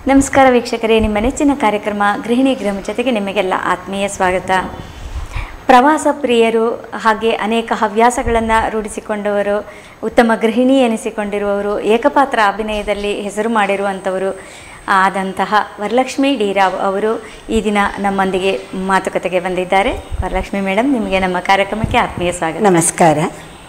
ನಮಸ್ಕಾರ ವೀಕ್ಷಕರೇ ನಿಮ್ಮ ನೆಚ್ಚಿನ ಕಾರ್ಯಕ್ರಮ ಗೃಹಿಣಿ ಗೃಹ ಜೊತೆಗೆ ನಿಮಗೆಲ್ಲ ಆತ್ಮೀಯ ಸ್ವಾಗತ ಪ್ರವಾಸ ಪ್ರಿಯರು ಹಾಗೆ ಅನೇಕ ಹವ್ಯಾಸಗಳನ್ನು ರೂಢಿಸಿಕೊಂಡವರು ಉತ್ತಮ ಗೃಹಿಣಿ ಎನಿಸಿಕೊಂಡಿರುವವರು ಏಕಪಾತ್ರ ಅಭಿನಯದಲ್ಲಿ ಹೆಸರು ಮಾಡಿರುವಂಥವರು ಆದಂತಹ ವರಲಕ್ಷ್ಮಿ ಡಿ ರಾವ್ ಅವರು ಈ ದಿನ ನಮ್ಮೊಂದಿಗೆ ಮಾತುಕತೆಗೆ ಬಂದಿದ್ದಾರೆ ವರಲಕ್ಷ್ಮಿ ಮೇಡಮ್ ನಿಮಗೆ ನಮ್ಮ ಕಾರ್ಯಕ್ರಮಕ್ಕೆ ಆತ್ಮೀಯ ಸ್ವಾಗತ ನಮಸ್ಕಾರ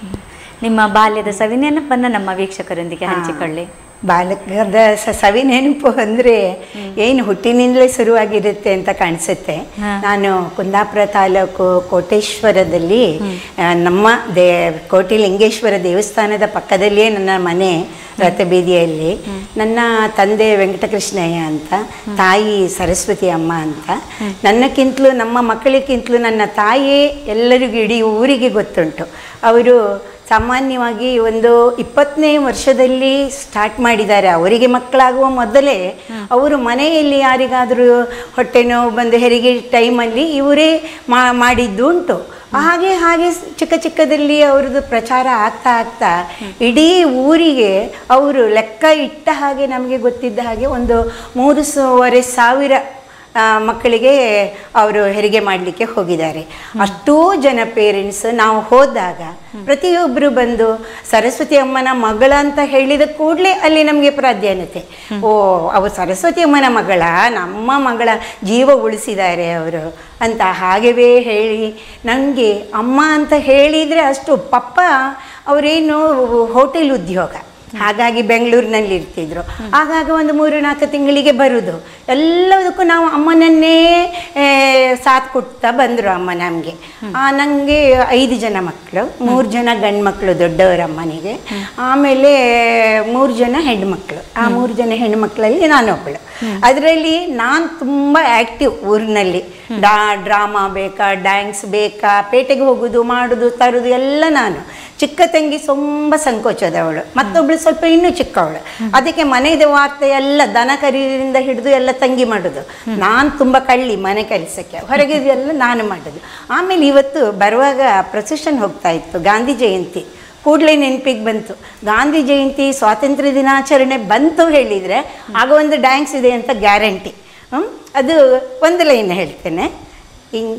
ನಿಮ್ಮ ಬಾಲ್ಯದ ಸವಿನೆನಪನ್ನು ನಮ್ಮ ವೀಕ್ಷಕರೊಂದಿಗೆ ಹಂಚಿಕೊಳ್ಳಿ ಬಾಲಕದ ಸ- ಸವಿ ನೆನಪು ಅಂದರೆ ಏನು ಹುಟ್ಟಿನಿಂದಲೇ ಶುರುವಾಗಿರುತ್ತೆ ಅಂತ ಕಾಣಿಸುತ್ತೆ ಹಾ. ನಾನು ಕುಂದಾಪುರ ತಾಲೂಕು ಕೋಟೇಶ್ವರದಲ್ಲಿ ಆ, ನಮ್ಮ ದೇ ಕೋಟಿಲಿಂಗೇಶ್ವರ ದೇವಸ್ಥಾನದ ಪಕ್ಕದಲ್ಲಿಯೇ ನನ್ನ ಮನೆ ರಥಬೀದಿಯಲ್ಲಿ ನನ್ನ ತಂದೆ ವೆಂಕಟಕೃಷ್ಣಯ್ಯ ಅಂತ ತಾಯಿ ಸರಸ್ವತಿ ಅಮ್ಮ ಅಂತ ನನ್ನಕ್ಕಿಂತಲೂ ನಮ್ಮ ಮಕ್ಕಳಿಗಿಂತಲೂ ನನ್ನ ತಾಯಿಯೇ ಎಲ್ಲರಿಗೂ ಇಡೀ ಊರಿಗೆ ಗೊತ್ತುಂಟು ಅವರು ಸಾಮಾನ್ಯವಾಗಿ ಒಂದು ಇಪ್ಪತ್ತನೇ ವರ್ಷದಲ್ಲಿ ಸ್ಟಾರ್ಟ್ ಮಾಡಿದ್ದಾರೆ ಅವರಿಗೆ ಮಕ್ಕಳಾಗುವ ಮೊದಲೇ ಅವರು ಮನೆಯಲ್ಲಿ ಯಾರಿಗಾದರೂ ಹೊಟ್ಟೆ ನೋವು ಬಂದು ಹೆರಿಗೆ ಟೈಮಲ್ಲಿ ಇವರೇ ಮಾ ಮಾಡಿದ್ದು ಉಂಟು ಹಾಗೆ ಹಾಗೆ ಸ್- ಚಿಕ್ಕ ಚಿಕ್ಕದಲ್ಲಿ ಅವ್ರದ್ದು ಪ್ರಚಾರ ಆಗ್ತಾ ಆಗ್ತಾ ಇಡೀ ಊರಿಗೆ ಅವರು ಲೆಕ್ಕ ಇಟ್ಟ ಹಾಗೆ ನಮಗೆ ಗೊತ್ತಿದ್ದ ಹಾಗೆ ಒಂದು ಮೂರು ಸೂವರೆ ಸಾವಿರ ಆ, ಮಕ್ಕಳಿಗೆ ಅವರು ಹೆರಿಗೆ ಮಾಡಲಿಕ್ಕೆ ಹೋಗಿದ್ದಾರೆ ಅಷ್ಟೂ ಜನ ಪೇರೆಂಟ್ಸ್ ನಾವು ಹೋದಾಗ ಪ್ರತಿಯೊಬ್ಬರು ಬಂದು ಸರಸ್ವತಿ ಅಮ್ಮನ ಮಗಳ ಅಂತ ಹೇಳಿದ ಕೂಡಲೇ ಅಲ್ಲಿ ನಮಗೆ ಪ್ರಾಧಾನ್ಯತೆ ಓ ಅವು ಸರಸ್ವತಿ ಅಮ್ಮನ ಮಗಳ ನಮ್ಮ ಮಗಳ ಜೀವ ಉಳಿಸಿದ್ದಾರೆ ಅವರು ಅಂತ ಹಾಗೆವೇ ಹೇಳಿ ನನಗೆ ಅಮ್ಮ ಅಂತ ಹೇಳಿದರೆ ಅಷ್ಟು ಪಪ್ಪ ಅವರೇನು ಹೋಟೆಲ್ ಉದ್ಯೋಗ ಹಾಗಾಗಿ ಬೆಂಗಳೂರಿನಲ್ಲಿ ಇರ್ತಿದ್ರು ಆಗಾಗ ಒಂದು ಮೂರು ನಾಲ್ಕು ತಿಂಗಳಿಗೆ ಬರುವುದು ಎಲ್ಲದಕ್ಕೂ ನಾವು ಅಮ್ಮನನ್ನೇ ಆ, ಸಾಥ್ ಕೊಡ್ತಾ ಬಂದರು ಅಮ್ಮ ನಮಗೆ ನನಗೆ ಐದು ಜನ ಮಕ್ಕಳು ಮೂರು ಜನ ಗಂಡು ಮಕ್ಕಳು ದೊಡ್ಡವರ ಅಮ್ಮನಿಗೆ ಆಮೇಲೆ ಮೂರು ಜನ ಹೆಣ್ಮಕ್ಳು ಆ ಮೂರು ಜನ ಹೆಣ್ಮಕ್ಳಲ್ಲಿ ನಾನೊಬ್ಬಳು ಅದರಲ್ಲಿ ನಾನು ತುಂಬ ಆ್ಯಕ್ಟಿವ್ ಊರಿನಲ್ಲಿ ಡಾ ಡ್ರಾಮಾ ಬೇಕಾ ಡ್ಯಾನ್ಸ್ ಬೇಕಾ ಪೇಟೆಗೆ ಹೋಗೋದು ಮಾಡೋದು ತರೋದು ಎಲ್ಲ ನಾನು ಚಿಕ್ಕ ತಂಗಿ ತುಂಬ ಸಂಕೋಚದವಳು ಮತ್ತೊಬ್ಳು ಸ್ವಲ್ಪ ಇನ್ನೂ ಚಿಕ್ಕವಳು ಅದಕ್ಕೆ ಮನೆಯದ ವಾರ್ತೆ ಎಲ್ಲ ದನ ಕರಿಯಿಂದ ಹಿಡಿದು ಎಲ್ಲ ತಂಗಿ ಮಾಡೋದು ನಾನು ತುಂಬ ಕಳ್ಳಿ ಮನೆ ಕೆಲಸಕ್ಕೆ ಹೊರಗೆ ಎಲ್ಲ ನಾನು ಮಾಡೋದು ಆಮೇಲೆ ಇವತ್ತು ಬರುವಾಗ ಪ್ರೊಸೆಷನ್ ಹೋಗ್ತಾ ಇತ್ತು ಗಾಂಧಿ ಜಯಂತಿ ಕೂಡಲೇ ನೆನಪಿಗೆ ಬಂತು ಗಾಂಧಿ ಜಯಂತಿ ಸ್ವಾತಂತ್ರ್ಯ ದಿನಾಚರಣೆ ಬಂತು ಹೇಳಿದರೆ ಆಗ ಒಂದು ಡ್ಯಾನ್ಸ್ ಇದೆ ಅಂತ ಗ್ಯಾರಂಟಿ ಅದು ಒಂದು ಲೈನ್ ಹೇಳ್ತೇನೆ ಇನ್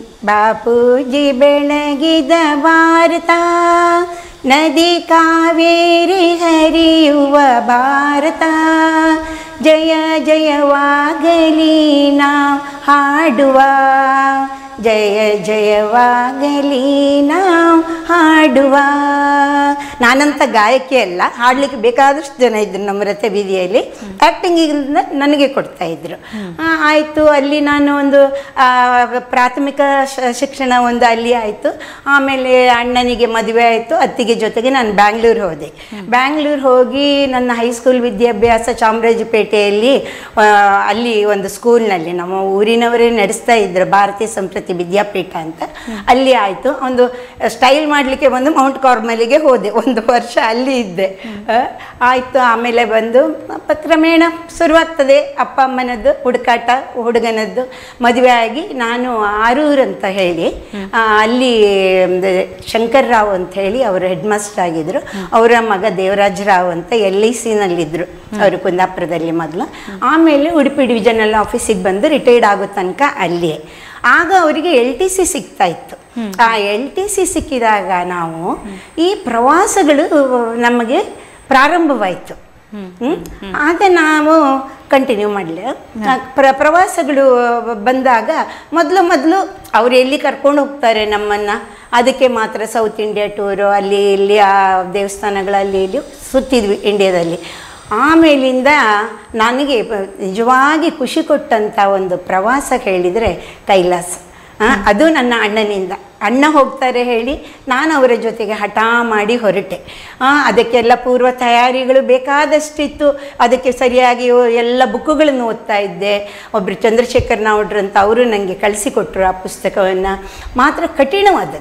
ಬಾಪೂಜಿ ಬೆಳಗಿದ ಭಾರತ ನದಿ ಕಾವೇರಿ ಹರಿಯುವ ಭಾರತ ಜಯ ಜಯವಾಗಲಿ ನಾವು ಹಾಡುವ ಜಯ ಜಯವಾಗಲಿ ನಾವು ಹಾಡುವ ನಾನಂತ ಗಾಯಕಿ ಅಲ್ಲ ಹಾಡ್ಲಿಕ್ಕೆ ಬೇಕಾದಷ್ಟು ಜನ ಇದ್ರು ನಮ್ಮ ರಥ ಬೀದಿಯಲ್ಲಿ ಆ್ಯಕ್ಟಿಂಗಿಂದ ನನಗೆ ಕೊಡ್ತಾ ಇದ್ರು ಆ, ಆಯಿತು ಅಲ್ಲಿ ನಾನು ಒಂದು ಆ, ಪ್ರಾಥಮಿಕ ಶ- ಶಿಕ್ಷಣ ಒಂದು ಅಲ್ಲಿ ಆಯಿತು ಆಮೇಲೆ ಅಣ್ಣನಿಗೆ ಮದುವೆ ಆಯಿತು ಅತ್ತಿಗೆ ಜೊತೆಗೆ ನಾನು ಬ್ಯಾಂಗ್ಳೂರು ಹೋದೆ ಬ್ಯಾಂಗ್ಳೂರು ಹೋಗಿ ನನ್ನ ಹೈಸ್ಕೂಲ್ ವಿದ್ಯಾಭ್ಯಾಸ ಚಾಮರಾಜಪೇಟೆಯಲ್ಲಿ ಆ, ಅಲ್ಲಿ ಒಂದು ಸ್ಕೂಲ್ನಲ್ಲಿ ನಮ್ಮ ಊರಿನವರೇ ನಡೆಸ್ತಾ ಇದ್ರು ಭಾರತೀಯ ಸಂಸ್ಕೃತಿ ವಿದ್ಯಾಪೀಠ ಅಂತ ಅಲ್ಲಿ ಆಯಿತು ಒಂದು ಸ್ಟೈಲ್ ಮಾಡಲಿಕ್ಕೆ ಬಂದು ಮೌಂಟ್ ಕಾರ್ಮಲಿಗೆ ಹೋದೆ ಒಂದು ವರ್ಷ ಅಲ್ಲಿ ಇದ್ದೆ ಆ, ಆಯಿತು ಆಮೇಲೆ ಬಂದು ಪ- ಕ್ರಮೇಣ ಶುರುವಾಗ್ತದೆ ಅಪ್ಪ ಅಮ್ಮನದ್ದು ಹುಡುಕಾಟ ಹುಡುಗನದ್ದು ಮದುವೆ ಆಗಿ ನಾನು ಆರೂರ್ ಅಂತ ಹೇಳಿ ಆ, ಅಲ್ಲಿ ಒಂದು ಶಂಕರ್ ರಾವ್ ಅಂತ ಹೇಳಿ ಅವರು ಹೆಡ್ ಮಾಸ್ಟರ್ ಆಗಿದ್ರು ಅವರ ಮಗ ದೇವರಾಜ್ ರಾವ್ ಅಂತ ಎಲ್ ಐ ಸಿನಲ್ಲಿದ್ದರು ಅವರು ಕುಂದಾಪುರದಲ್ಲಿ ಮೊದಲು ಆಮೇಲೆ ಉಡುಪಿ ಡಿವಿಷನಲ್ ಆಫೀಸಿಗೆ ಬಂದು ರಿಟೈರ್ಡ್ ಆಗೋ ತನಕ ಅಲ್ಲಿಯೇ ಆಗ ಅವರಿಗೆ ಎಲ್ ಟಿ ಸಿ ಸಿಗ್ತಾ ಇತ್ತು ಆ ಎಲ್ ಟಿ ಸಿ ಸಿಕ್ಕಿದಾಗ ನಾವು ಈ ಪ್ರವಾಸಗಳು ನಮಗೆ ಪ್ರಾರಂಭವಾಯಿತು ಹ್ಮ್? ಆಗ ನಾವು ಕಂಟಿನ್ಯೂ ಮಾಡಲಿ ಪ್ರ ಪ್ರವಾಸಗಳು ಬಂದಾಗ ಮೊದಲು ಮೊದಲು ಅವ್ರು ಎಲ್ಲಿ ಕರ್ಕೊಂಡು ಹೋಗ್ತಾರೆ ನಮ್ಮನ್ನು ಅದಕ್ಕೆ ಮಾತ್ರ ಸೌತ್ ಇಂಡಿಯಾ ಟೂರು ಅಲ್ಲಿ ಇಲ್ಲಿ ಆ ದೇವಸ್ಥಾನಗಳಲ್ಲಿ ಇಲ್ಲಿ ಸುತ್ತಿದ್ವಿ ಇಂಡಿಯಾದಲ್ಲಿ ಆಮೇಲಿಂದ ನನಗೆ ಬ- ನಿಜವಾಗಿ ಖುಷಿ ಕೊಟ್ಟಂಥ ಒಂದು ಪ್ರವಾಸ ಹೇಳಿದರೆ ಕೈಲಾಸ ಆ, ಅದು ನನ್ನ ಅಣ್ಣನಿಂದ ಅಣ್ಣ ಹೋಗ್ತಾರೆ ಹೇಳಿ ನಾನು ಅವರ ಜೊತೆಗೆ ಹಠ ಮಾಡಿ ಹೊರಟೆ ಆ, ಅದಕ್ಕೆಲ್ಲ ಪೂರ್ವ ತಯಾರಿಗಳು ಬೇಕಾದಷ್ಟಿತ್ತು ಅದಕ್ಕೆ ಸರಿಯಾಗಿ ಎಲ್ಲ ಬುಕ್ಕುಗಳನ್ನು ಓದ್ತಾ ಇದ್ದೆ ಒಬ್ಬರು ಚಂದ್ರಶೇಖರ್ ನಾವುಡ್ರು ಅಂತ ಅವರು ನನಗೆ ಕಳಿಸಿಕೊಟ್ರು ಆ ಪುಸ್ತಕವನ್ನು ಮಾತ್ರ ಕಠಿಣವಾದದ್ದು ಅದು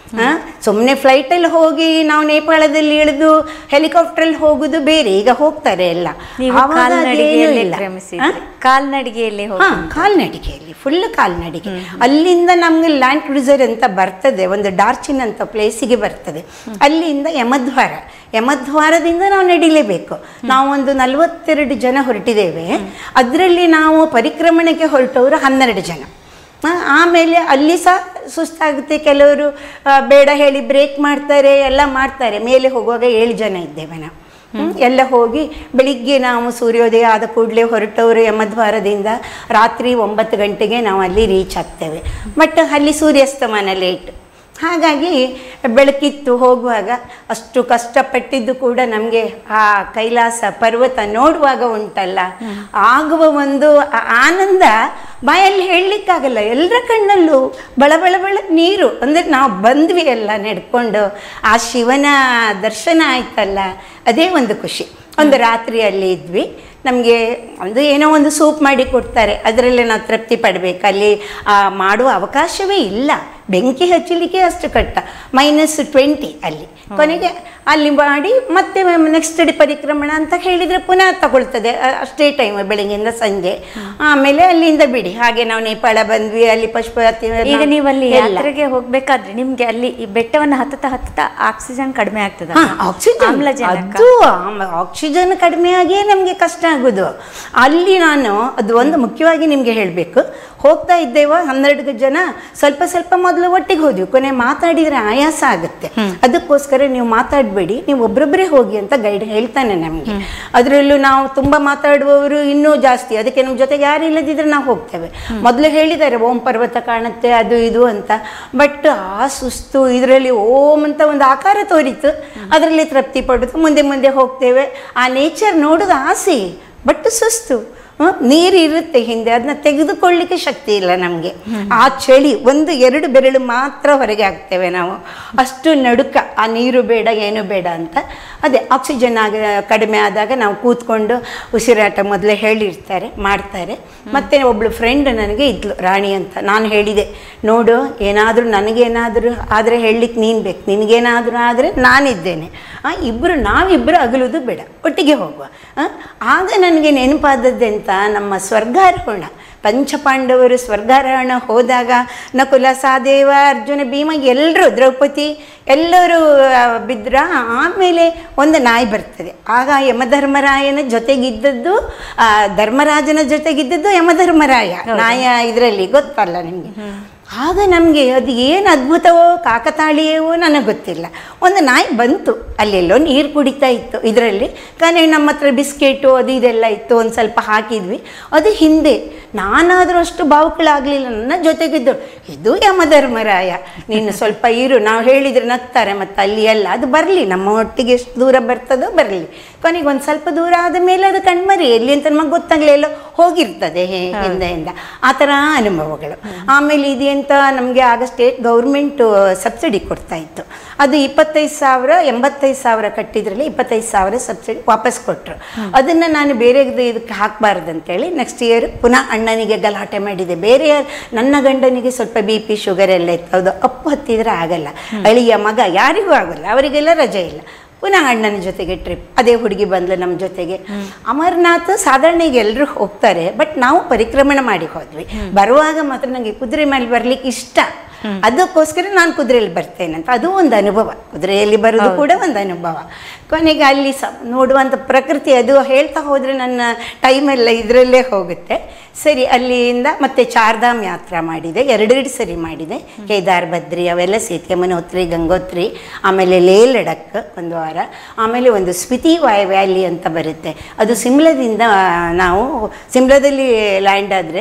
ಸುಮ್ಮನೆ ಫ್ಲೈಟಲ್ಲಿ ಹೋಗಿ ನಾವು ನೇಪಾಳದಲ್ಲಿ ಇಳಿದು ಹೆಲಿಕಾಪ್ಟ್ರಲ್ಲಿ ಹೋಗುದು ಬೇರೆ ಈಗ ಹೋಗ್ತಾರೆ ಎಲ್ಲ ನೀವು ಆವಾಗ ಅದೇನೂ ಕಾಲ್ನಡಿಗೆಯಲ್ಲೇ ಇಲ್ಲ. ಕ್ರಮಿಸಿದ್ರಿ ಕಾಲ್ನಡಿಗೆಯಲ್ಲಿ ಹೋಗಿ ಹಾ ಕಾಲ್ನಡಿಗೆಯಲ್ಲಿ ಫುಲ್ ಕಾಲ್ನಡಿಗೆ ಅಲ್ಲಿಂದ ನಮ್ಗೆ ಲ್ಯಾಂಡ್ ಕ್ರೂಸರ್ ಅಂತ ಬರ್ತದೆ ಒಂದು ಡಾರ್ಚಿನ್ ಅಂತ ಪ್ಲೇಸಿಗೆ ಬರ್ತದೆ ಅಲ್ಲಿಂದ ಯಮದ್ವಾರ ಯಮದ್ವಾರದಿಂದ ನಾವು ನಡಿಲೇಬೇಕು ನಾವು ಒಂದು ನಲವತ್ತೆರಡು ಜನ ಹೊರಟಿದ್ದೇವೆ ಅದರಲ್ಲಿ ನಾವು ಪರಿಕ್ರಮಣಕ್ಕೆ ಹೊರಟವರು ಹನ್ನೆರಡು ಜನ ಆ, ಆಮೇಲೆ ಅಲ್ಲಿ ಸಹ ಸುಸ್ತಾಗುತ್ತೆ ಕೆಲವರು ಆ, ಬೇಡ ಹೇಳಿ ಬ್ರೇಕ್ ಮಾಡ್ತಾರೆ ಎಲ್ಲ ಮಾಡ್ತಾರೆ ಮೇಲೆ ಹೋಗುವಾಗ ಏಳು ಜನ ಇದ್ದೇವೆ ನಾವು ಹ್ಮ್, ಎಲ್ಲ ಹೋಗಿ ಬೆಳಿಗ್ಗೆ ನಾವು ಸೂರ್ಯೋದಯ ಆದ ಕೂಡಲೇ ಹೊರಟವರು ಯಮದ್ವಾರದಿಂದ ರಾತ್ರಿ ಒಂಬತ್ತು ಗಂಟೆಗೆ ನಾವು ಅಲ್ಲಿ ರೀಚ್ ಆಗ್ತೇವೆ ಬಟ್ ಅಲ್ಲಿ ಸೂರ್ಯಾಸ್ತಮಾನ ಲೇಟ್ ಹಾಗಾಗಿ ಬೆಳಕಿತ್ತು ಹೋಗುವಾಗ ಅಷ್ಟು ಕಷ್ಟಪಟ್ಟಿದ್ದು ಕೂಡ ನಮಗೆ ಆ ಕೈಲಾಸ ಪರ್ವತ ನೋಡುವಾಗ ಉಂಟಲ್ಲ ಆಗುವ ಒಂದು ಆ- ಆನಂದ ಬಾಯಲ್ಲಿ ಹೇಳಲಿಕ್ಕಾಗಲ್ಲ ಎಲ್ಲರ ಕಣ್ಣಲ್ಲೂ ಬಳ ಬಳ ಬಳ ನೀರು ಅಂದರೆ ನಾವು ಬಂದ್ವಿ ಎಲ್ಲ ನಡ್ಕೊಂಡು ಆ ಶಿವನ ದರ್ಶನ ಆಯ್ತಲ್ಲ ಅದೇ ಒಂದು ಖುಷಿ ಒಂದು ರಾತ್ರಿ ಅಲ್ಲಿ ಇದ್ವಿ ನಮಗೆ ಒಂದು ಏನೋ ಒಂದು ಸೂಪ್ ಮಾಡಿ ಕೊಡ್ತಾರೆ ಅದರಲ್ಲೇ ನಾವು ತೃಪ್ತಿ ಪಡಬೇಕು ಅಲ್ಲಿ ಆ, ಮಾಡುವ ಅವಕಾಶವೇ ಇಲ್ಲ ಬೆಂಕಿ ಹಚ್ಚಲಿಕ್ಕೆ ಅಷ್ಟು ಕಟ್ಟ ಮೈನಸ್ ಟ್ವೆಂಟಿ ಅಲ್ಲಿ ಕೊನೆಗೆ ಅಲ್ಲಿ ಮಾಡಿ ಮತ್ತೆ ನೆಕ್ಸ್ಟ್ ಡೇ ಪರಿಕ್ರಮಣ ಅಂತ ಹೇಳಿದರೆ ಪುನಃ ತಗೊಳ್ತದೆ ಅ- ಅಷ್ಟೇ ಟೈಮ್ ಬೆಳಗ್ಗೆಯಿಂದ ಸಂಜೆ ಆಮೇಲೆ ಅಲ್ಲಿಂದ ಬಿಡಿ ಹಾಗೆ ನಾವು ನೇಪಾಳ ಬಂದ್ವಿ ಅಲ್ಲಿ ಪಶುಪತಿ ಈಗ ನೀವು ಅಲ್ಲಿ ಎಲ್ಲ. ಯಾತ್ರೆಗೆ ಹೋಗ್ಬೇಕಾದ್ರೆ ನಿಮ್ಗೆ ಅಲ್ಲಿ ಈ ಬೆಟ್ಟವನ್ನ ಹತ್ತತ ಹತ್ತತ ಆಕ್ಸಿಜನ್ ಕಡಿಮೆ ಆಗ್ತದ ಹಾ, ಆಕ್ಸಿಜನ್ ಆಮ್ಲಜನಕ ಅದು ಆಮ- ಆಕ್ಸಿಜನ್ ಕಡಿಮೆ ಆಗಿಯೇ ನಮಗೆ ಕಷ್ಟ ಆಗೋದು ಅಲ್ಲಿ ನಾನು ಅದು ಒಂದು ಮುಖ್ಯವಾಗಿ ನಿಮಗೆ ಹೇಳಬೇಕು ಹೋಗ್ತಾ ಇದ್ದೇವ ಹನ್ನೆರಡು ಜನ ಸ್ವಲ್ಪ ಸ್ವಲ್ಪ ಮೊದಲು ಒಟ್ಟಿಗೆ ಹೋದ್ವಿ ಕೊನೆ ಮಾತಾಡಿದ್ರೆ ಆಯಾಸ ಆಗುತ್ತೆ ಅದಕ್ಕೋಸ್ಕರ ನೀವು ಮಾತಾಡಬೇಡಿ ನೀವು ಒಬ್ಬರೊಬ್ಬರೇ ಹೋಗಿ ಅಂತ ಗೈಡ್ ಹೇಳ್ತಾನೆ ನಮಗೆ ಅದರಲ್ಲೂ ನಾವು ತುಂಬ ಮಾತಾಡುವವರು ಇನ್ನೂ ಜಾಸ್ತಿ ಅದಕ್ಕೆ ನಮ್ಮ ಜೊತೆಗೆ ಯಾರು ಇಲ್ಲದಿದ್ರೆ ನಾವು ಹೋಗ್ತೇವೆ ಮೊದಲು ಹೇಳಿದ್ದಾರೆ ಓಂ ಪರ್ವತ ಕಾಣುತ್ತೆ ಅದು ಇದು ಅಂತ ಬಟ್ ಆ ಸುಸ್ತು ಇದರಲ್ಲಿ ಓಂ ಅಂತ ಒಂದು ಆಕಾರ ತೋರಿತು ಅದರಲ್ಲಿ ತೃಪ್ತಿ ಪಡೋದು ಮುಂದೆ ಮುಂದೆ ಹೋಗ್ತೇವೆ ಆ ನೇಚರ್ ನೋಡೋದು ಆಸೆ ಬಟ್ ಸುಸ್ತು ಹ್ಮ್, ನೀರು ಇರುತ್ತೆ ಹಿಂದೆ ಅದನ್ನ ತೆಗೆದುಕೊಳ್ಳಿಕ್ಕೆ ಶಕ್ತಿ ಇಲ್ಲ ನಮಗೆ ಆ ಚಳಿ ಒಂದು ಎರಡು ಬೆರಳು ಮಾತ್ರ ಹೊರಗೆ ಹಾಕ್ತೇವೆ ನಾವು ಅಷ್ಟು ನಡುಕ ಆ ನೀರು ಬೇಡ ಏನು ಬೇಡ ಅಂತ ಅದೇ ಆಕ್ಸಿಜನ್ ಆಗ ಕಡಿಮೆ ಆದಾಗ ನಾವು ಕೂತ್ಕೊಂಡು ಉಸಿರಾಟ ಮೊದಲೇ ಹೇಳಿರ್ತಾರೆ ಮಾಡ್ತಾರೆ ಮತ್ತೆ ಒಬ್ಳು ಫ್ರೆಂಡ್ ನನಗೆ ಇದ್ಲು ರಾಣಿ ಅಂತ ನಾನು ಹೇಳಿದೆ ನೋಡು ಏನಾದರೂ ನನಗೇನಾದರೂ ಆದರೆ ಹೇಳಲಿಕ್ಕೆ ನೀನು ಬೇಕು ನಿನಗೇನಾದರೂ ಆದರೆ ನಾನಿದ್ದೇನೆ ಆ, ಇಬ್ಬರು ನಾವಿಬ್ಬರು ಅಗಲುದು ಬೇಡ ಒಟ್ಟಿಗೆ ಹೋಗುವ ಆ, ಆಗ ನನಗೆ ನೆನಪಾದದ್ದೆಂತ ನಮ್ಮ ಸ್ವರ್ಗಾರೋಹಣ ಪಂಚಪಾಂಡವರು ಸ್ವರ್ಗಾರೋಹಣ ಹೋದಾಗ ನಕುಲ ಸಹದೇವ ಅರ್ಜುನ ಭೀಮ ಎಲ್ಲರೂ ದ್ರೌಪದಿ ಎಲ್ಲರೂ ಆ, ಬಿದ್ರ ಆಮೇಲೆ ಒಂದು ನಾಯಿ ಬರ್ತದೆ ಆಗ ಯಮಧರ್ಮರಾಯನ ಜೊತೆಗಿದ್ದದ್ದು ಆ, ಧರ್ಮರಾಜನ ಜೊತೆಗಿದ್ದದ್ದು ಯಮಧರ್ಮರಾಯ ನಾಯ ಇದರಲ್ಲಿ ಗೊತ್ತಲ್ಲ ನಿಮಗೆ ಆಗ ನಮಗೆ ಅದು ಏನು ಅದ್ಭುತವೋ ಕಾಕತಾಳೀಯವೋ ನನಗೆ ಗೊತ್ತಿಲ್ಲ ಒಂದು ನಾಯಿ ಬಂತು ಅಲ್ಲೆಲ್ಲೋ ನೀರು ಕುಡಿತಾ ಇತ್ತು ಇದರಲ್ಲಿ కానీ ನಮ್ಮ ಹತ್ರ ಬಿಸ್ಕೆಟು ಅದು ಇದೆಲ್ಲ ಇತ್ತು ಒಂದು ಸ್ವಲ್ಪ ಹಾಕಿದ್ವಿ ಅದು ಹಿಂದೆ ನಾನಾದರೂ ಅಷ್ಟು ಭಾವುಕಳಾಗಲಿಲ್ಲ ನನ್ನ ಜೊತೆಗಿದ್ದು ಇದು ಯಮಧರ್ಮರಾಯ ನೀನು ಸ್ವಲ್ಪ ಇರು ನಾವು ಹೇಳಿದರೆ ನಗ್ತಾರೆ ಮತ್ತು ಅಲ್ಲಿ ಎಲ್ಲ ಅದು ಬರಲಿ ನಮ್ಮ ಒಟ್ಟಿಗೆ ಎಷ್ಟು ದೂರ ಬರ್ತದೋ ಬರಲಿ ಕೊನೆಗೆ ಒಂದು ಸ್ವಲ್ಪ ದೂರ ಆದ ಮೇಲೆ ಅದು ಕಣ್ಮರಿ ಎಲ್ಲಿ ಅಂತ ನಮಗೆ ಗೊತ್ತಾಗಲಿಲ್ಲ ಹೋಗಿರ್ತದೆ ಹೇ- ಹಿಂದೆಯಿಂದ ಆ ಥರ ಅನುಭವಗಳು ಆಮೇಲೆ ಇದೆಂತ ನಮಗೆ ಆಗ ಸ್ಟೇಟ್ ಗೌರ್ಮೆಂಟು ಸಬ್ಸಿಡಿ ಕೊಡ್ತಾ ಇತ್ತು ಅದು ಇಪ್ಪತ್ತೈದು ಸಾವಿರ ಎಂಬತ್ತೈದು ಸಾವಿರ ಕಟ್ಟಿದ್ರಲ್ಲಿ ಇಪ್ಪತ್ತೈದು ಸಾವಿರ ಸಬ್ಸಿಡಿ ವಾಪಸ್ ಕೊಟ್ಟರು ಅದನ್ನು ನಾನು ಬೇರೆ ಇದಕ್ಕೆ ಹಾಕಬಾರ್ದು ಅಂತೇಳಿ ನೆಕ್ಸ್ಟ್ ಇಯರ್ ಪುನಃ ಅಣ್ಣನಿಗೆ ಗಲಾಟೆ ಮಾಡಿದೆ ಬೇರೆ ಯಾರ್- ನನ್ನ ಗಂಡನಿಗೆ ಸ್ವಲ್ಪ ಬಿ ಪಿ ಶುಗರ್ ಎಲ್ಲ ಇತ್ತು ಅದು ಅಪ್ಪು ಹತ್ತಿದ್ರೆ ಆಗಲ್ಲ ಅಳಿಯ ಮಗ ಯಾರಿಗೂ ಆಗಲ್ಲ ಅವರಿಗೆಲ್ಲ ರಜೆ ಇಲ್ಲ ಪುನಃ ಅಣ್ಣನ ಜೊತೆಗೆ ಟ್ರಿಪ್ ಅದೇ ಹುಡುಗಿ ಬಂದ್ಲು ನಮ್ಮ ಜೊತೆಗೆ ಅಮರ್ನಾಥ್ ಸಾಧಾರಣ ಈಗ ಎಲ್ಲರೂ ಹೋಗ್ತಾರೆ ಬಟ್ ನಾವು ಪರಿಕ್ರಮಣ ಮಾಡಿ ಹೋದ್ವಿ ಬರುವಾಗ ಮಾತ್ರ ನನಗೆ ಕುದುರೆ ಮೇಲೆ ಬರ್ಲಿಕ್ಕೆ ಇಷ್ಟ ಅದಕ್ಕೋಸ್ಕರ ನಾನು ಕುದುರೆಯಲ್ಲಿ ಬರ್ತೇನೆ ಅಂತ ಅದು ಒಂದು ಅನುಭವ ಕುದುರೆಯಲ್ಲಿ ಬರೋದು ಕೂಡ ಒಂದು ಅನುಭವ ಕೊನೆಗೆ ಅಲ್ಲಿ ಸ ನೋಡುವಂಥ ಪ್ರಕೃತಿ ಅದು ಹೇಳ್ತಾ ಹೋದರೆ ನನ್ನ ಟೈಮೆಲ್ಲ ಇದರಲ್ಲೇ ಹೋಗುತ್ತೆ ಸರಿ ಅಲ್ಲಿಂದ ಮತ್ತೆ ಚಾರ್ಧಾಮ್ ಯಾತ್ರಾ ಮಾಡಿದೆ ಎರಡೆರಡು ಸರಿ ಮಾಡಿದೆ ಕೇದಾರ್ ಬದ್ರಿ ಅವೆಲ್ಲ ಸೇತಿ ಯಮನೋತ್ರಿ ಗಂಗೋತ್ರಿ ಆಮೇಲೆ ಲೇ ಲಡಕ್ ಒಂದು ವಾರ ಆಮೇಲೆ ಒಂದು ಸ್ಪಿತಿ ವಾಯ್ ವ್ಯಾಲಿ ಅಂತ ಬರುತ್ತೆ ಅದು ಸಿಮ್ಲದಿಂದ ನಾವು ಸಿಮ್ಲದಲ್ಲಿ ಲ್ಯಾಂಡ್ ಆದರೆ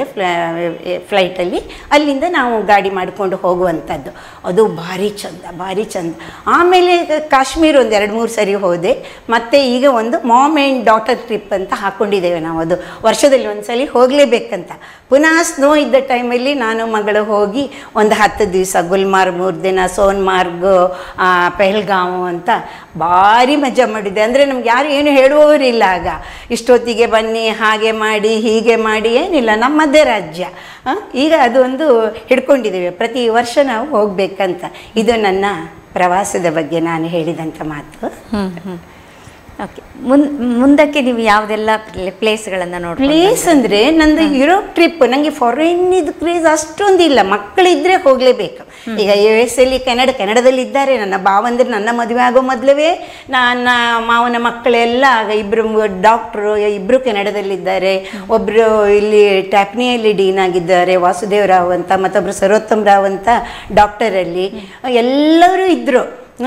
ಫ್ಲೈಟಲ್ಲಿ ಅಲ್ಲಿಂದ ನಾವು ಗಾಡಿ ಮಾಡಿಕೊಂಡು ಹೋಗುವಂಥದ್ದು ಅದು ಭಾರಿ ಚಂದ ಭಾರಿ ಚಂದ ಆಮೇಲೆ ಕಾಶ್ಮೀರ ಒಂದು ಎರಡು ಮೂರು ಸರಿ ಹೋದೆ ಮತ್ತು ಈಗ ಒಂದು ಮಾಮ್ ಆ್ಯಂಡ್ ಡಾಟರ್ ಟ್ರಿಪ್ ಅಂತ ಹಾಕ್ಕೊಂಡಿದ್ದೇವೆ ನಾವು ಅದು ವರ್ಷದಲ್ಲಿ ಒಂದು ಸಲ ಹೋಗಲೇಬೇಕು ಹೋಗ್ಬೇಕಂತ ಪುನಃ ಸ್ನೋ ಇದ್ದ ಟೈಮಲ್ಲಿ ನಾನು ಮಗಳು ಹೋಗಿ ಒಂದು ಹತ್ತು ದಿವಸ ಗುಲ್ಮಾರ್ಗ್ ಮೂರು ದಿನ ಸೋನ್ಮಾರ್ಗ್ ಆ, ಪೆಹಲ್ಗಾಂವ್ ಅಂತ ಭಾರಿ ಮಜಾ ಮಾಡಿದೆ ಅಂದರೆ ನಮ್ಗೆ ಯಾರು ಏನು ಹೇಳುವವರಿಲ್ಲ ಆಗ ಇಷ್ಟೊತ್ತಿಗೆ ಬನ್ನಿ ಹಾಗೆ ಮಾಡಿ ಹೀಗೆ ಮಾಡಿ ಏನಿಲ್ಲ ನಮ್ಮದೇ ರಾಜ್ಯ ಆ, ಈಗ ಅದು ಒಂದು ಹಿಡ್ಕೊಂಡಿದ್ದೇವೆ ಪ್ರತಿ ವರ್ಷ ನಾವು ಹೋಗ್ಬೇಕಂತ ಇದು ನನ್ನ ಪ್ರವಾಸದ ಬಗ್ಗೆ ನಾನು ಹೇಳಿದಂಥ ಮಾತು ಹ್ಮ್ ಹ್ಮ್ ಓಕೆ ಮುನ್ ಮುಂದಕ್ಕೆ ನೀವು ಯಾವುದೆಲ್ಲ ಪ್ಲೇಸ್ಗಳನ್ನು ನೋಡಿ ಪ್ಲೇಸ್ ಅಂದರೆ ನಂದು ಯುರೋಪ್ ಟ್ರಿಪ್ ನನಗೆ ಫಾರಿನ್ ಇದು ಕ್ರೇಜ್ ಅಷ್ಟೊಂದಿಲ್ಲ ಮಕ್ಕಳಿದ್ರೆ ಹೋಗಲೇಬೇಕು ಈಗ ಯು ಎಸ್ ಅಲ್ಲಿ ಕೆನಡ ಕೆನಡದಲ್ಲಿ ಇದ್ದಾರೆ ನನ್ನ ಭಾವಂದ್ರೆ ನನ್ನ ಮದುವೆ ಆಗೋ ಮೊದಲೇ ನನ್ನ ಮಾವನ ಮಕ್ಕಳೆಲ್ಲ ಆಗ ಇಬ್ಬರು ಡಾಕ್ಟ್ರು ಇಬ್ಬರು ಕೆನಡದಲ್ಲಿದ್ದಾರೆ ಒಬ್ಬರು ಇಲ್ಲಿ ಟ್ಯಾಪ್ನಿಯಲ್ಲಿ ಡೀನ್ ಆಗಿದ್ದಾರೆ ವಾಸುದೇವ್ ರಾವ್ ಅಂತ ಮತ್ತೊಬ್ಬರು ಸರ್ವೋತ್ತಮ್ ರಾವ್ ಅಂತ ಡಾಕ್ಟರಲ್ಲಿ ಎಲ್ಲರೂ ಇದ್ದರು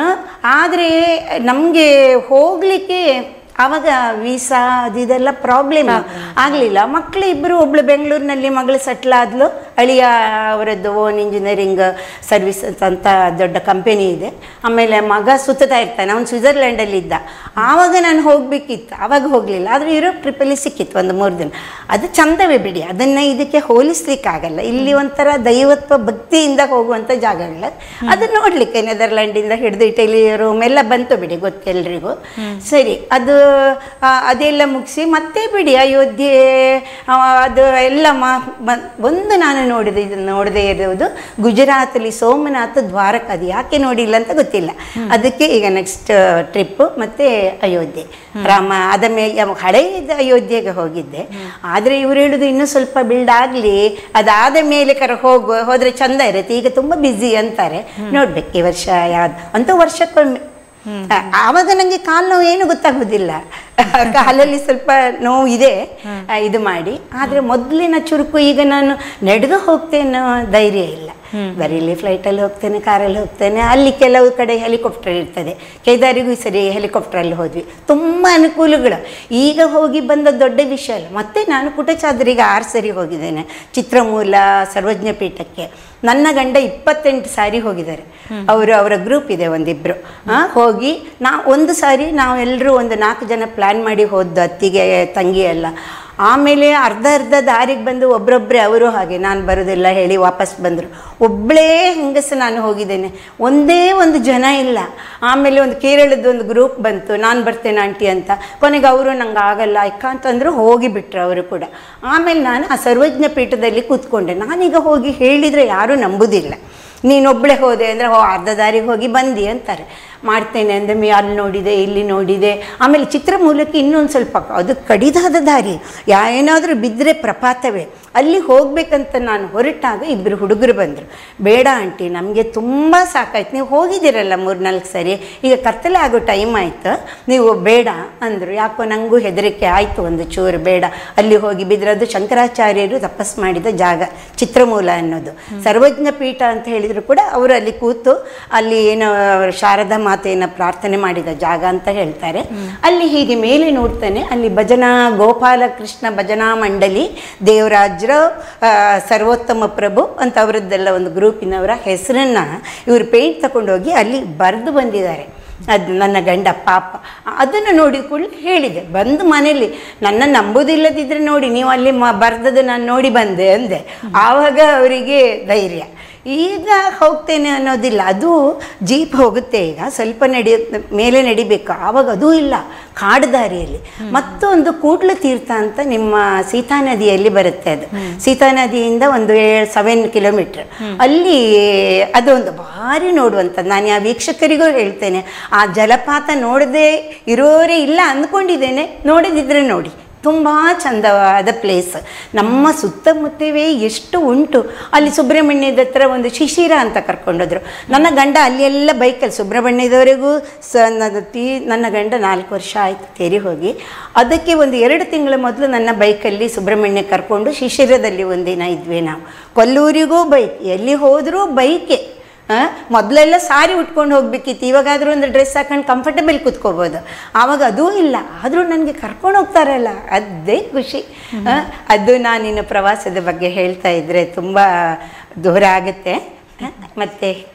ಆದರೆ ನಮಗೆ ಹೋಗಲಿಕ್ಕೆ ಆವಾಗ ವೀಸಾ ಅದು ಇದೆಲ್ಲ ಪ್ರಾಬ್ಲಮ್ ಆಗಲಿಲ್ಲ ಮಕ್ಕಳು ಇಬ್ಬರು ಒಬ್ಳು ಬೆಂಗಳೂರಿನಲ್ಲಿ ಮಗಳು ಸೆಟ್ಲ್ ಆದ್ಲು ಅಳಿಯ ಅವರದ್ದು ಓನ್ ಇಂಜಿನಿಯರಿಂಗ್ ಸರ್ವಿಸ್ ಅಂತ ದೊಡ್ಡ ಕಂಪೆನಿ ಇದೆ ಆಮೇಲೆ ಮಗ ಸುತ್ತಾ ಇರ್ತಾನೆ ಅವ್ನು ಸ್ವಿಟ್ಜರ್ಲ್ಯಾಂಡಲ್ಲಿ ಇದ್ದ ಆವಾಗ ನಾನು ಹೋಗಬೇಕಿತ್ತು ಆವಾಗ ಹೋಗಲಿಲ್ಲ ಆದರೆ ಯುರೋಪ್ ಟ್ರಿಪ್ಪಲ್ಲಿ ಸಿಕ್ಕಿತ್ತು ಒಂದು ಮೂರು ದಿನ ಅದು ಚಂದವೇ ಬಿಡಿ ಅದನ್ನು ಇದಕ್ಕೆ ಹೋಲಿಸ್ಲಿಕ್ಕಾಗಲ್ಲ ಇಲ್ಲಿ ಒಂಥರ ದೈವತ್ವ ಭಕ್ತಿಯಿಂದ ಹೋಗುವಂಥ ಜಾಗಗಳು ಅದು ನೋಡಲಿಕ್ಕೆ ನೆದರ್ಲ್ಯಾಂಡಿಂದ ಹಿಡಿದು ಇಟಲಿ ರೋಮ್ ಎಲ್ಲ ಬಂತು ಬಿಡಿ ಗೊತ್ತೆಲ್ರಿಗೂ ಸರಿ ಅದು ಆ, ಅದೆಲ್ಲ ಮುಗಿಸಿ ಮತ್ತೆ ಬಿಡಿ ಅಯೋಧ್ಯೆ ಆ, ಅದು ಎಲ್ಲ ಮಾ ಮ- ಒಂದು ನಾನು ನೋಡಿದೆ ಇದನ್ನು ನೋಡದೇ ಇರುವುದು ಗುಜರಾತಲ್ಲಿ ಸೋಮನಾಥ ದ್ವಾರಕ ಅದು ಯಾಕೆ ನೋಡಿಲ್ಲ ಅಂತ ಗೊತ್ತಿಲ್ಲ ಅದಕ್ಕೆ ಈಗ ನೆಕ್ಸ್ಟ್ ಟ್ರಿಪ್ಪು ಮತ್ತೆ ಅಯೋಧ್ಯೆ ರಾಮ ಅದ ಮೇಲೆ ಹಳೆಯದ ಅಯೋಧ್ಯೆಗೆ ಹೋಗಿದ್ದೆ ಆದರೆ ಇವ್ರು ಹೇಳುದು ಇನ್ನೂ ಸ್ವಲ್ಪ ಬಿಲ್ಡ್ ಆಗಲಿ ಅದಾದ ಮೇಲೆ ಕರ ಹೋಗು ಹೋದ್ರೆ ಚಂದ ಇರುತ್ತೆ ಈಗ ತುಂಬ ಬ್ಯುಸಿ ಅಂತಾರೆ ನೋಡ್ಬೇಕು ಈ ವರ್ಷ ಯಾವ್ದು ಅಂತೂ ವರ್ಷಕ್ಕೊಮ್ಮೆ ಆ, ಆವಾಗ ನನಗೆ ಕಾಲು ನೋವು ಏನು ಗೊತ್ತಾಗೋದಿಲ್ಲ ಕಾಲಲ್ಲಿ ಸ್ವಲ್ಪ ನೋವು ಇದೆ ಆ, ಇದು ಮಾಡಿ ಆದರೆ ಮೊದಲಿನ ಚುರುಕು ಈಗ ನಾನು ನಡೆದು ಹೋಗ್ತೇನೋ ಧೈರ್ಯ ಇಲ್ಲ ಬರೀ ಇಲ್ಲಿ ಫ್ಲೈಟಲ್ಲಿ ಹೋಗ್ತೇನೆ ಕಾರಲ್ಲಿ ಹೋಗ್ತೇನೆ ಅಲ್ಲಿ ಕೆಲವು ಕಡೆ ಹೆಲಿಕಾಪ್ಟರ್ ಇರ್ತದೆ ಕೇದಾರಿಗೂ ಸರಿ ಹೆಲಿಕಾಪ್ಟ್ರಲ್ಲಿ ಹೋದ್ವಿ ತುಂಬ ಅನುಕೂಲಗಳು ಈಗ ಹೋಗಿ ಬಂದ ದೊಡ್ಡ ವಿಷಯ ಅಲ್ಲ ಮತ್ತೆ ನಾನು ಪುಟಚಾದ್ರಿಗೆ ಆರು ಸರಿ ಹೋಗಿದ್ದೇನೆ ಚಿತ್ರಮೂಲ ಸರ್ವಜ್ಞ ಪೀಠಕ್ಕೆ ನನ್ನ ಗಂಡ ಇಪ್ಪತ್ತೆಂಟು ಸಾರಿ ಹೋಗಿದ್ದಾರೆ ಅವರು ಅವರ ಗ್ರೂಪ್ ಇದೆ ಒಂದಿಬ್ಬರು ಹೋಗಿ ನಾ ಒಂದು ಸಾರಿ ನಾವೆಲ್ಲರೂ ಒಂದು ನಾಲ್ಕು ಜನ ಪ್ಲ್ಯಾನ್ ಮಾಡಿ ಹೋದ್ದು ಅತ್ತಿಗೆ ತಂಗಿ ಎಲ್ಲ ಆಮೇಲೆ ಅರ್ಧ ಅರ್ಧ ದಾರಿಗೆ ಬಂದು ಒಬ್ಬರೊಬ್ಬರೇ ಅವರು ಹಾಗೆ ನಾನು ಬರೋದಿಲ್ಲ ಹೇಳಿ ವಾಪಸ್ ಬಂದರು ಒಬ್ಬಳೇ ಹೆಂಗಸು ನಾನು ಹೋಗಿದ್ದೇನೆ ಒಂದೇ ಒಂದು ಜನ ಇಲ್ಲ ಆಮೇಲೆ ಒಂದು ಕೇರಳದ ಒಂದು ಗ್ರೂಪ್ ಬಂತು ನಾನು ಬರ್ತೇನೆ ಆಂಟಿ ಅಂತ ಕೊನೆಗೆ ಅವರು ನಂಗೆ ಆಗಲ್ಲ ಅಕ್ಕ ಅಂತಂದ್ರು ಹೋಗಿಬಿಟ್ರು ಅವರು ಕೂಡ ಆಮೇಲೆ ನಾನು ಆ ಸರ್ವಜ್ಞ ಪೀಠದಲ್ಲಿ ಕೂತ್ಕೊಂಡೆ ನಾನೀಗ ಹೋಗಿ ಹೇಳಿದರೆ ಯಾರೂ ನಂಬುದಿಲ್ಲ ನೀನೊಬ್ಬಳೇ ಹೋದೆ ಅಂದರೆ ಹೋ ಅರ್ಧ ದಾರಿಗೆ ಹೋಗಿ ಬಂದಿ ಅಂತಾರೆ ಮಾಡ್ತೇನೆ ಅಂದರೆ ಮೇ ಅಲ್ಲಿ ನೋಡಿದೆ ಇಲ್ಲಿ ನೋಡಿದೆ ಆಮೇಲೆ ಚಿತ್ರಮೂಲಕ್ಕೆ ಇನ್ನೊಂದು ಸ್ವಲ್ಪ ಅದು ಕಡಿದಾದ ದಾರಿ ಯಾ ಏನಾದರೂ ಬಿದ್ದರೆ ಪ್ರಪಾತವೇ ಅಲ್ಲಿ ಹೋಗ್ಬೇಕಂತ ನಾನು ಹೊರಟಾಗ ಇಬ್ಬರು ಹುಡುಗರು ಬಂದರು ಬೇಡ ಆಂಟಿ ನಮಗೆ ತುಂಬ ಸಾಕಾಯ್ತು ನೀವು ಹೋಗಿದ್ದೀರಲ್ಲ ಮೂರ್ನಾಲ್ಕು ಸರಿ ಈಗ ಕತ್ತಲೆ ಆಗೋ ಟೈಮ್ ಆಯಿತು ನೀವು ಬೇಡ ಅಂದರು ಯಾಕೋ ನನಗೂ ಹೆದರಿಕೆ ಆಯಿತು ಒಂದು ಚೂರು ಬೇಡ ಅಲ್ಲಿ ಹೋಗಿ ಬಿದ್ದರೆ ಅದು ಶಂಕರಾಚಾರ್ಯರು ತಪಸ್ ಮಾಡಿದ ಜಾಗ ಚಿತ್ರಮೂಲ ಅನ್ನೋದು ಸರ್ವಜ್ಞ ಪೀಠ ಅಂತ ಹೇಳಿದ್ರು ಕೂಡ ಅವರು ಅಲ್ಲಿ ಕೂತು ಅಲ್ಲಿ ಏನೋ ಅವರು ಶಾರದಾ ಮಾತೆಯನ್ನು ಪ್ರಾರ್ಥನೆ ಮಾಡಿದ ಜಾಗ ಅಂತ ಹೇಳ್ತಾರೆ ಅಲ್ಲಿ ಹೀಗೆ ಮೇಲೆ ನೋಡ್ತಾನೆ ಅಲ್ಲಿ ಭಜನಾ ಗೋಪಾಲಕೃಷ್ಣ ಭಜನಾ ಮಂಡಳಿ ದೇವರಾಜ್ರ ಆ, ಸರ್ವೋತ್ತಮ ಪ್ರಭು ಅಂತ ಅವರದ್ದೆಲ್ಲ ಒಂದು ಗ್ರೂಪಿನವರ ಹೆಸರನ್ನ ಇವರು ಪೇಂಟ್ ತಗೊಂಡೋಗಿ ಅಲ್ಲಿ ಬರೆದು ಬಂದಿದ್ದಾರೆ ಅದು ನನ್ನ ಗಂಡ ಪಾಪ ಅದನ್ನು ನೋಡಿ ಕೂಡಲೇ ಹೇಳಿದೆ ಬಂದು ಮನೇಲಿ ನನ್ನ ನಂಬುದಿಲ್ಲದಿದ್ದರೆ ನೋಡಿ ನೀವು ಅಲ್ಲಿ ಮ ಬರ್ದದ್ದು ನಾನು ನೋಡಿ ಬಂದೆ ಅಂದೆ ಆವಾಗ ಅವರಿಗೆ ಧೈರ್ಯ ಈಗ ಹೋಗ್ತೇನೆ ಅನ್ನೋದಿಲ್ಲ ಅದು ಜೀಪ್ ಹೋಗುತ್ತೆ ಈಗ ಸ್ವಲ್ಪ ನಡಿ ಮೇಲೆ ನಡಿಬೇಕು ಆವಾಗ ಅದೂ ಇಲ್ಲ ಕಾಡು ದಾರಿಯಲ್ಲಿ ಮತ್ತೊಂದು ಕೂಡ್ಲ ತೀರ್ಥ ಅಂತ ನಿಮ್ಮ ಸೀತಾ ನದಿಯಲ್ಲಿ ಬರುತ್ತೆ ಅದು ಸೀತಾ ನದಿಯಿಂದ ಒಂದು ಸೆವೆನ್ ಕಿಲೋಮೀಟರ್ ಅಲ್ಲಿ ಅದೊಂದು ಭಾರಿ ನೋಡುವಂಥದ್ದು ನಾನು ಆ ವೀಕ್ಷಕರಿಗೂ ಹೇಳ್ತೇನೆ ಆ ಜಲಪಾತ ನೋಡದೆ ಇರೋರೇ ಇಲ್ಲ ಅಂದ್ಕೊಂಡಿದ್ದೇನೆ ನೋಡದಿದ್ರೆ ನೋಡಿ ತುಂಬ ಚಂದವಾದ ಪ್ಲೇಸ್ ನಮ್ಮ ಸುತ್ತಮುತ್ತವೇ ಎಷ್ಟು ಉಂಟು ಅಲ್ಲಿ ಸುಬ್ರಹ್ಮಣ್ಯದ ಹತ್ರ ಒಂದು ಶಿಶಿರ ಅಂತ ಕರ್ಕೊಂಡೋದ್ರು ನನ್ನ ಗಂಡ ಅಲ್ಲಿ ಎಲ್ಲ ಬೈಕಲ್ಲಿ ಸುಬ್ರಹ್ಮಣ್ಯದವರೆಗೂ ಸ ನನ್ನ ತೀ ನನ್ನ ಗಂಡ ನಾಲ್ಕು ವರ್ಷ ಆಯಿತು ತೀರಿ ಹೋಗಿ ಅದಕ್ಕೆ ಒಂದು ಎರಡು ತಿಂಗಳ ಮೊದಲು ನನ್ನ ಬೈಕಲ್ಲಿ ಸುಬ್ರಹ್ಮಣ್ಯ ಕರ್ಕೊಂಡು ಶಿಶಿರದಲ್ಲಿ ಒಂದಿನ ಇದ್ವಿ ನಾವು ಕೊಲ್ಲೂರಿಗೂ ಬೈಕ್ ಎಲ್ಲಿ ಹೋದರೂ ಬೈಕೆ ಆ, ಮೊದಲೆಲ್ಲ ಸಾರಿ ಉಟ್ಕೊಂಡು ಹೋಗ್ಬೇಕಿತ್ತು ಇವಾಗಾದರೂ ಒಂದು ಡ್ರೆಸ್ ಹಾಕೊಂಡು ಕಂಫರ್ಟಬಲ್ ಕೂತ್ಕೋಬೋದು ಆವಾಗ ಅದೂ ಇಲ್ಲ ಆದರೂ ನನಗೆ ಕರ್ಕೊಂಡು ಹೋಗ್ತಾರಲ್ಲ ಅದೇ ಖುಷಿ ಆ, ಅದು ನಾನಿನ್ನು ಪ್ರವಾಸದ ಬಗ್ಗೆ ಹೇಳ್ತಾ ಇದ್ದರೆ ತುಂಬ ದೂರ ಆಗುತ್ತೆ ಆ, ಮತ್ತೆ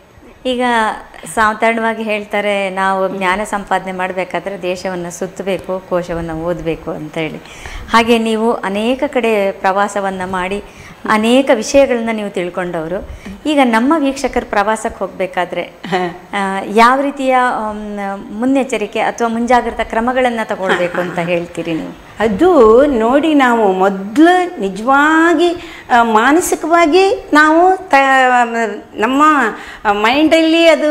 ಈಗ ಸಾಧಾರಣವಾಗಿ ಹೇಳ್ತಾರೆ ನಾವು ಜ್ಞಾನ ಸಂಪಾದನೆ ಮಾಡಬೇಕಾದ್ರೆ ದೇಶವನ್ನು ಸುತ್ತಬೇಕು ಕೋಶವನ್ನು ಓದಬೇಕು ಅಂತ ಹೇಳಿ ಹಾಗೆ ನೀವು ಅನೇಕ ಕಡೆ ಪ್ರವಾಸವನ್ನು ಮಾಡಿ ಅನೇಕ ವಿಷಯಗಳನ್ನ ನೀವು ತಿಳ್ಕೊಂಡವರು ಈಗ ನಮ್ಮ ವೀಕ್ಷಕರು ಪ್ರವಾಸಕ್ಕೆ ಹೋಗಬೇಕಾದ್ರೆ ಯಾವ ರೀತಿಯ ಆಮ್, ಮುನ್ನೆಚ್ಚರಿಕೆ ಅಥವಾ ಮುಂಜಾಗ್ರತಾ ಕ್ರಮಗಳನ್ನು ತಗೊಳ್ಬೇಕು ಅಂತ ಹೇಳ್ತೀರಿ ನೀವು ಅದು ನೋಡಿ ನಾವು ಮೊದಲು ನಿಜವಾಗಿ ಆ, ಮಾನಸಿಕವಾಗಿ ನಾವು ತ ನಮ್ಮ ಮೈಂಡಲ್ಲಿ ಅದು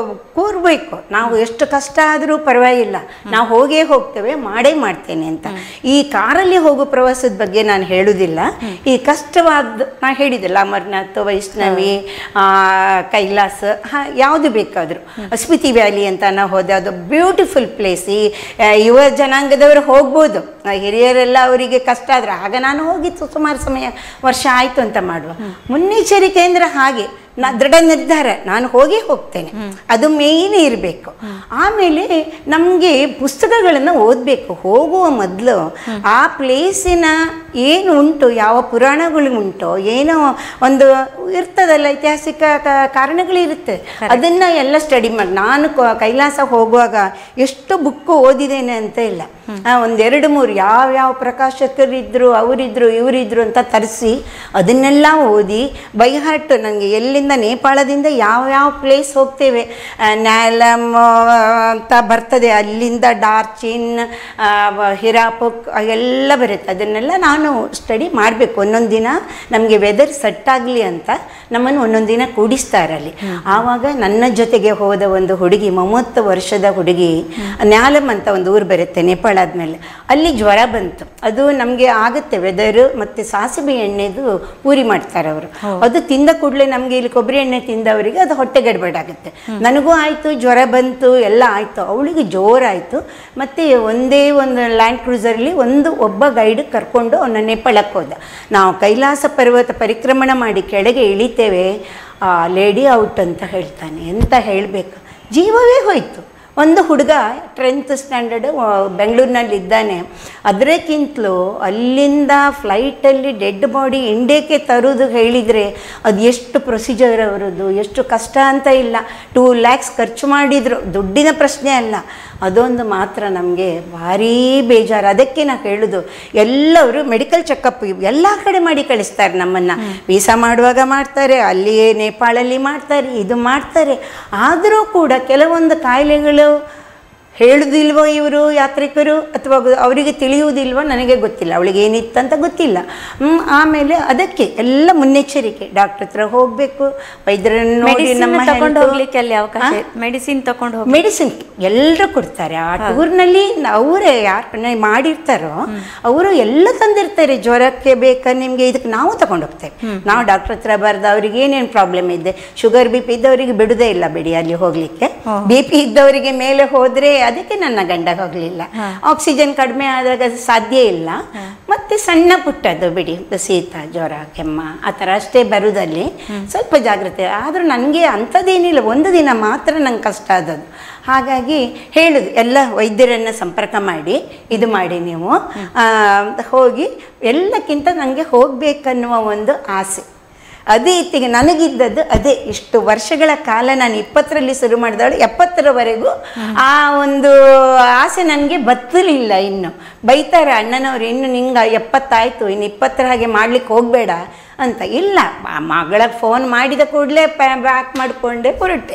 ಕೂರಬೇಕು ನಾವು ಎಷ್ಟು ಕಷ್ಟ ಆದರೂ ಪರವಾಗಿಲ್ಲ ನಾವು ಹೋಗೇ ಹೋಗ್ತೇವೆ ಮಾಡೇ ಮಾಡ್ತೇನೆ ಅಂತ ಈ ಕಾರಲ್ಲಿ ಹೋಗೋ ಪ್ರವಾಸದ ಬಗ್ಗೆ ನಾನು ಹೇಳುವುದಿಲ್ಲ ಈ ಕಷ್ಟವಾದ ನಾ ಹೇಳಿದೆಲ್ಲ ಅಮರ್ನಾಥ್ ವೈಷ್ಣವಿ ಆ, ಕೈಲಾಸ ಹಾ ಯಾವುದು ಬೇಕಾದರೂ ಸ್ಪಿತಿ ವ್ಯಾಲಿ ಅಂತ ನಾವು ಹೋದೆ ಅದು ಬ್ಯೂಟಿಫುಲ್ ಪ್ಲೇಸ್ ಈ ಆ, ಯುವ ಜನಾಂಗದವರು ಹೋಗ್ಬೋದು ಆ, ಹಿರಿಯರೆಲ್ಲ ಅವರಿಗೆ ಕಷ್ಟ ಆದರೆ ಆಗ ನಾನು ಹೋಗಿತ್ತು ಸುಮಾರು ಸಮಯ ವರ್ಷ ಆಯಿತು ಅಂತ ಮಾಡುವ ಮುನ್ನೆಚ್ಚರಿಕೆ ಅಂದರೆ ಹಾಗೆ ನಾ ದೃಢ ನಿರ್ಧಾರ ನಾನು ಹೋಗಿ ಹೋಗ್ತೇನೆ ಅದು ಮೇಯ್ನ್ ಇರಬೇಕು ಆಮೇಲೆ ನಮಗೆ ಪುಸ್ತಕಗಳನ್ನು ಓದಬೇಕು ಹೋಗುವ ಮೊದಲು ಆ ಪ್ಲೇಸಿನ ಏನು ಉಂಟು ಯಾವ ಪುರಾಣಗಳು ಉಂಟೋ ಏನೋ ಒಂದು ಇರ್ತದಲ್ಲ ಐತಿಹಾಸಿಕ ಕ- ಕಾರಣಗಳಿರುತ್ತೆ ಅದನ್ನ ಎಲ್ಲ ಸ್ಟಡಿ ಮಾಡಿ ನಾನು ಕ- ಕೈಲಾಸ ಹೋಗುವಾಗ ಎಷ್ಟು ಬುಕ್ಕು ಓದಿದ್ದೇನೆ ಅಂತ ಇಲ್ಲ ಆ, ಒಂದೆರಡು ಮೂರು ಯಾವ ಯಾವ ಪ್ರಕಾಶಕರಿದ್ರು ಅವರಿದ್ರು ಇವರಿದ್ರು ಅಂತ ತರಿಸಿ ಅದನ್ನೆಲ್ಲ ಓದಿ ಬೈ ಹಾರ್ಟ್ ನನಗೆ ಎಲ್ಲಿಂದ ನೇಪಾಳದಿಂದ ಯಾವ ಯಾವ ಪ್ಲೇಸ್ ಹೋಗ್ತೇವೆ ಆ, ನ್ಯಾಲಮ್ ಆ, ಅಂತ ಬರ್ತದೆ ಅಲ್ಲಿಂದ ಡಾರ್ಚಿನ್ ಆ, ವ- ಹಿರಾಪುಕ್ ಎಲ್ಲ ಬರುತ್ತೆ ಅದನ್ನೆಲ್ಲ ನಾನು ಸ್ಟಡಿ ಮಾಡಬೇಕು ಒಂದೊಂದು ದಿನ ನಮಗೆ ವೆದರ್ ಸೆಟ್ ಆಗಲಿ ಅಂತ ನಮ್ಮನ್ನು ಒಂದೊಂದು ದಿನ ಕೂಡಿಸ್ತಾರೆ ಅಲ್ಲಿ ಆವಾಗ ನನ್ನ ಜೊತೆಗೆ ಹೋದ ಒಂದು ಹುಡುಗಿ ಮೂವತ್ತು ವರ್ಷದ ಹುಡುಗಿ ನ್ಯಾಲಮ್ ಅಂತ ಒಂದು ಊರು ಬರುತ್ತೆ ನೇಪಾಳ ಆದಮೇಲೆ ಅಲ್ಲಿ ಜ್ವರ ಬಂತು ಅದು ನಮಗೆ ಆಗುತ್ತೆ ವೆದರು ಮತ್ತು ಸಾಸಿವೆ ಎಣ್ಣೆದು ಪೂರಿ ಮಾಡ್ತಾರೆ ಅವರು ಅದು ತಿಂದ ಕೂಡಲೇ ನಮಗೆ ಇಲ್ಲಿ ಕೊಬ್ಬರಿ ಎಣ್ಣೆ ತಿಂದವರಿಗೆ ಅದು ಹೊಟ್ಟೆ ಗಡ್ಬಡಾಗುತ್ತೆ ನನಗೂ ಆಯಿತು ಜ್ವರ ಬಂತು ಎಲ್ಲ ಆಯಿತು ಅವಳಿಗೆ ಜೋರಾಯಿತು ಮತ್ತು ಒಂದೇ ಒಂದು ಲ್ಯಾಂಡ್ ಕ್ರೂಸರ್ಲಿ ಒಂದು ಒಬ್ಬ ಗೈಡ್ ಕರ್ಕೊಂಡು ಅವನ ನೇಪಾಳಕ್ಕೆ ಹೋದ ನಾವು ಕೈಲಾಸ ಪರ್ವತ ಪರಿಕ್ರಮಣ ಮಾಡಿ ಕೆಳಗೆ ಇಳಿತೇವೆ ಆ ಲೇಡಿ ಔಟ್ ಅಂತ ಹೇಳ್ತಾನೆ ಎಂತ ಹೇಳಬೇಕು ಜೀವವೇ ಹೋಯಿತು ಒಂದು ಹುಡುಗ ಟೆಂತ್ ಸ್ಟ್ಯಾಂಡರ್ಡ್ ಬೆಂಗಳೂರಿನಲ್ಲಿ ಇದ್ದಾನೆ ಅದಕ್ಕಿಂತಲೂ ಅಲ್ಲಿಂದ ಫ್ಲೈಟಲ್ಲಿ ಡೆಡ್ ಬಾಡಿ ಇಂಡಿಯಾಕ್ಕೆ ತರೋದು ಹೇಳಿದರೆ ಅದು ಎಷ್ಟು ಪ್ರೊಸೀಜರ್ ಅವರದ್ದು ಎಷ್ಟು ಕಷ್ಟ ಅಂತ ಇಲ್ಲ ಟೂ ಲ್ಯಾಕ್ಸ್ ಖರ್ಚು ಮಾಡಿದರು ದುಡ್ಡಿನ ಪ್ರಶ್ನೆ ಅಲ್ಲ ಅದೊಂದು ಮಾತ್ರ ನಮಗೆ ಭಾರೀ ಬೇಜಾರು ಅದಕ್ಕೆ ನಾನು ಹೇಳೋದು ಎಲ್ಲವರು ಮೆಡಿಕಲ್ ಚೆಕಪ್ ಎಲ್ಲ ಕಡೆ ಮಾಡಿ ಕಳಿಸ್ತಾರೆ ನಮ್ಮನ್ನು ವೀಸಾ ಮಾಡುವಾಗ ಮಾಡ್ತಾರೆ ಅಲ್ಲಿಯೇ ನೇಪಾಳಲ್ಲಿ ಮಾಡ್ತಾರೆ ಇದು ಮಾಡ್ತಾರೆ ಆದರೂ ಕೂಡ ಕೆಲವೊಂದು ಕಾಯಿಲೆಗಳು ಹೇಳುವುದಿಲ್ವೋ ಇವರು ಯಾತ್ರಿಕರು ಅಥವಾ ಅವರಿಗೆ ತಿಳಿಯುವುದಿಲ್ವೋ ನನಗೆ ಗೊತ್ತಿಲ್ಲ ಅವಳಿಗೆ ಏನಿತ್ತಂತ ಗೊತ್ತಿಲ್ಲ ಹ್ಮ್, ಆಮೇಲೆ ಅದಕ್ಕೆ ಎಲ್ಲ ಮುನ್ನೆಚ್ಚರಿಕೆ ಡಾಕ್ಟರ್ ಹತ್ರ ಹೋಗಬೇಕು ವೈದ್ಯರನ್ನು ನೋಡಿ ಮೆಡಿಸಿನ್ ನಮ್ಮ ತಕೊಂಡು health- ಹೋಗ್ಲಿಕ್ಕೆ ಅಲ್ಲಿ ಅವಕಾಶ ಮೆಡಿಸಿನ್ ತಕೊಂಡು ಹೋಗಿ ಮೆಡಿಸಿನ್ ಎಲ್ಲರೂ ಕೊಡ್ತಾರೆ ಆ ಟೂರ್ನಲ್ಲಿ ಅವರೇ ಯಾರು ಮಾಡಿರ್ತಾರೋ ಅವರು ಎಲ್ಲ ತಂದಿರ್ತಾರೆ ಜ್ವರಕ್ಕೆ ಬೇಕಾ ನಿಮಗೆ ಇದಕ್ಕೆ ನಾವು ತಗೊಂಡು ಹೋಗ್ತೇವೆ ನಾವು ಡಾಕ್ಟರ್ ಹತ್ರ ಬರ್ದು ಅವ್ರಿಗೆ ಏನೇನು ಪ್ರಾಬ್ಲಮ್ ಇದೆ ಶುಗರ್ ಬಿ ಪಿ ಇದ್ದವರಿಗೆ ಬಿಡುದೇ ಇಲ್ಲ ಬಿಡಿ ಅಲ್ಲಿ ಹೋಗ್ಲಿಕ್ಕೆ ಬಿ ಪಿ ಇದ್ದವರಿಗೆ ಮೇಲೆ ಹೋದ್ರೆ ಅದಕ್ಕೆ ನನ್ನ ಗಂಡ ಹೋಗ್ಲಿಲ್ಲ ಆಕ್ಸಿಜನ್ ಕಡಿಮೆ ಆದಾಗ ಅದು ಸಾಧ್ಯ ಇಲ್ಲ ಮತ್ತೆ ಸಣ್ಣ ಪುಟ್ಟದ್ದು ಬಿಡಿ ಶೀತ ಜ್ವರ ಕೆಮ್ಮ ಆ ಥರ ಅಷ್ಟೇ ಬರುದಲ್ಲಿ ಸ್ವಲ್ಪ ಜಾಗ್ರತೆ ಆದರೂ ನನಗೆ ಅಂಥದ್ದೇನಿಲ್ಲ ಒಂದು ದಿನ ಮಾತ್ರ ನಂಗೆ ಕಷ್ಟ ಆದದ್ದು ಹಾಗಾಗಿ ಹೇಳುದು ಎಲ್ಲ ವೈದ್ಯರನ್ನು ಸಂಪರ್ಕ ಮಾಡಿ ಇದು ಮಾಡಿ ನೀವು ಆ, ಹೋಗಿ ಎಲ್ಲಕ್ಕಿಂತ ನನಗೆ ಹೋಗ್ಬೇಕನ್ನುವ ಒಂದು ಆಸೆ ಅದೇ ಇತ್ತಿಗೆ ನನಗಿದ್ದದ್ದು ಅದೇ ಇಷ್ಟು ವರ್ಷಗಳ ಕಾಲ ನಾನು ಇಪ್ಪತ್ತರಲ್ಲಿ ಶುರು ಮಾಡಿದವಳು ಎಪ್ಪತ್ತರವರೆಗೂ ಆ ಒಂದು ಆಸೆ ನನಗೆ ಬತ್ತಲಿಲ್ಲ ಇನ್ನು ಬೈತಾರೆ ಅಣ್ಣನವ್ರು ಇನ್ನು ನಿಂಗೆ ಎಪ್ಪತ್ತಾಯ್ತು ಇನ್ನು ಇಪ್ಪತ್ತರ ಹಾಗೆ ಮಾಡ್ಲಿಕ್ಕೆ ಹೋಗಬೇಡ ಅಂತ ಇಲ್ಲ ಆ ಮಗಳ ಫೋನ್ ಮಾಡಿದ ಕೂಡಲೇ ಬ್ಯಾಕ್ ಮಾಡಿಕೊಂಡೆ ಹೊರಟೆ